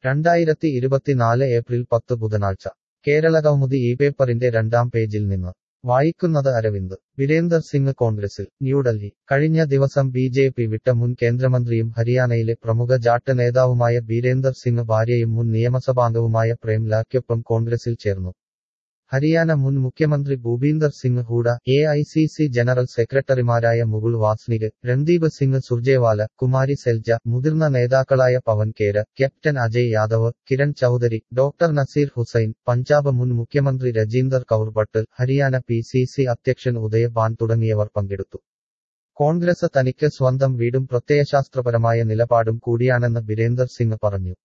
രണ്ടായിരത്തി ഇരുപത്തിനാല് ഏപ്രിൽ പത്ത് ബുധനാഴ്ച കേരളകൗമുദി ഈ പേപ്പറിന്റെ രണ്ടാം പേജിൽ നിന്ന് വായിക്കുന്നത് അരവിന്ദ് വീരേന്ദർ സിംഗ് കോൺഗ്രസിൽ ന്യൂഡൽഹി കഴിഞ്ഞ ദിവസം ബി ജെ പി വിട്ട മുൻ കേന്ദ്രമന്ത്രിയും ഹരിയാനയിലെ പ്രമുഖ ജാട്ട് നേതാവുമായ ബീരേന്ദർ സിംഗ് ഭാര്യയും മുൻ നിയമസഭാംഗവുമായ പ്രേം ലായ്ക്കൊപ്പം കോൺഗ്രസിൽ ചേർന്നു ഹരിയാന മുൻ മുഖ്യമന്ത്രി Bhupinder Singh Hooda A I C C general സെക്രട്ടറിമാരായ മുകുൾ വാസ്നിക് രൺദീപ് സിംഗ് സുർജേവാല കുമാരി സെൽജ മുതിർന്ന നേതാക്കളായ പവൻ കേര ക്യാപ്റ്റൻ അജയ് യാദവ് കിരൺ ചൌധരി ഡോക്ടർ നസീർ ഹുസൈൻ പഞ്ചാബ് മുൻ മുഖ്യമന്ത്രി Rajinder Kaur Patel Haryana P C C അധ്യക്ഷൻ ഉദയ ബാൻ തുടങ്ങിയവർ പങ്കെടുത്തു കോൺഗ്രസ് തനിക്ക് സ്വന്തം വീടും പ്രത്യയശാസ്ത്രപരമായ നിലപാടും കൂടിയാണെന്ന് ബിരേന്ദർ സിംഗ് പറഞ്ഞു